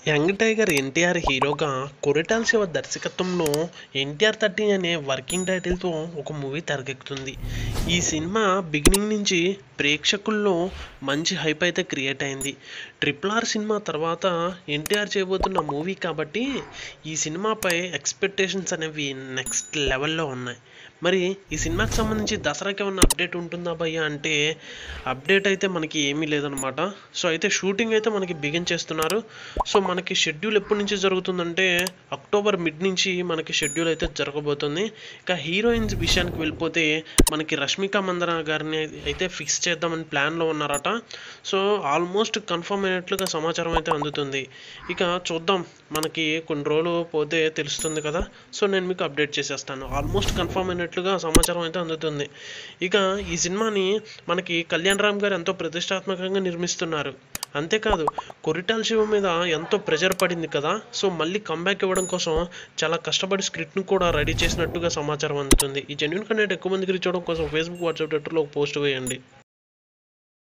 young tiger NTR హీరోగా కొరిటాల శివ దర్శకత్వంలో NTR thirty అనే వర్కింగ్ టైటిల్తో ఒక మూవీ తెరకెక్కుతుంది ఈ సినిమా బిగినింగ్ నుంచి ప్రేక్షకుల్లో మంచి హైప్ అయితే క్రియేట్ అయింది ట్రిపుల్ ఆర్ సినిమా తర్వాత ఎన్టీఆర్ చేయబోతున్న మూవీ కాబట్టి ఈ సినిమాపై ఎక్స్పెక్టేషన్స్ అనేవి నెక్స్ట్ లెవెల్లో ఉన్నాయి మరి ఈ సినిమాకి సంబంధించి దసరాకి ఏమన్నా అప్డేట్ ఉంటుందా భయ్య అంటే అప్డేట్ అయితే మనకి ఏమీ లేదనమాట సో అయితే షూటింగ్ అయితే మనకి బిగిన్ చేస్తున్నారు సో మనకి షెడ్యూల్ ఎప్పటి నుంచి జరుగుతుందంటే అక్టోబర్ మిడ్ నుంచి మనకి షెడ్యూల్ అయితే జరగబోతుంది ఇక హీరోయిన్స్ విషయానికి వెళ్ళిపోతే మనకి రష్మిక మందన గారిని అయితే ఫిక్స్ చేద్దామని ప్లాన్లో ఉన్నారట సో ఆల్మోస్ట్ కన్ఫర్మ్ అయినట్లుగా సమాచారం అయితే అందుతుంది ఇక చూద్దాం మనకి కొన్ని రోజులు పోతే తెలుస్తుంది కదా సో నేను మీకు అప్డేట్ చేసేస్తాను ఆల్మోస్ట్ కన్ఫర్మ్ అయినట్లుగా సమాచారం అయితే అందుతుంది ఇక ఈ సినిమాని మనకి కళ్యాణ్ రామ్ గారు ఎంతో ప్రతిష్టాత్మకంగా నిర్మిస్తున్నారు అంతేకాదు కొరిటాల శివ మీద ఎంతో ప్రెజర్ పడింది కదా సో మళ్ళీ కంబ్యాక్ ఇవ్వడం కోసం చాలా కష్టపడి స్క్రిప్ట్ను కూడా రెడీ చేసినట్టుగా సమాచారం అందుతుంది ఈ జెన్యున్ కంటెంట్ ఎక్కువ మందికి రీచ్ అవడం కోసం ఫేస్బుక్ వాట్సాప్ ట్విట్టర్లో ఒక పోస్ట్ వేయండి